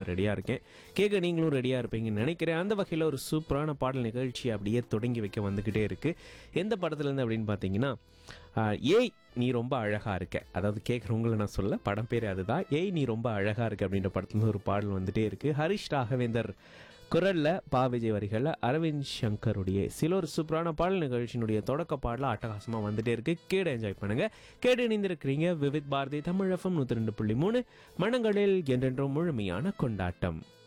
ரெடியாக இருக்கேன் கேட்க நீங்களும் ரெடியாக இருப்பீங்கன்னு நினைக்கிறேன் அந்த வகையில் ஒரு சூப்பரான பாடல் நிகழ்ச்சி அப்படியே தொடங்கி வைக்க வந்துக்கிட்டே இருக்குது எந்த படத்துலேருந்து அப்படின்னு பார்த்தீங்கன்னா ஆஹ், ஏய் நீ ரொம்ப அழகாக இருக்க அதாவது கேட்குறவங்கள நான் சொல்ல படம் பேர் அதுதான் ஏய் நீ ரொம்ப அழகாக இருக்க அப்படின்ற படத்துலேருந்து ஒரு பாடல் வந்துட்டே இருக்குது ஹரிஷ் ராகவேந்தர் குரல்ல பா விஜய் வரிகளில் அரவிந்த் சங்கருடைய சில ஒரு சூப்பரான பாடல் நிகழ்ச்சியினுடைய தொடக்க பாடல அட்டகாசமாக வந்துட்டே இருக்கு கேடு என்ஜாய் பண்ணுங்க கேடு இணைந்திருக்கிறீங்க விவித் பாரதி தமிழ் எஃப்எம் நூற்றி ரெண்டு புள்ளி மூணு மனங்களில் என்றென்றும் முழுமையான கொண்டாட்டம்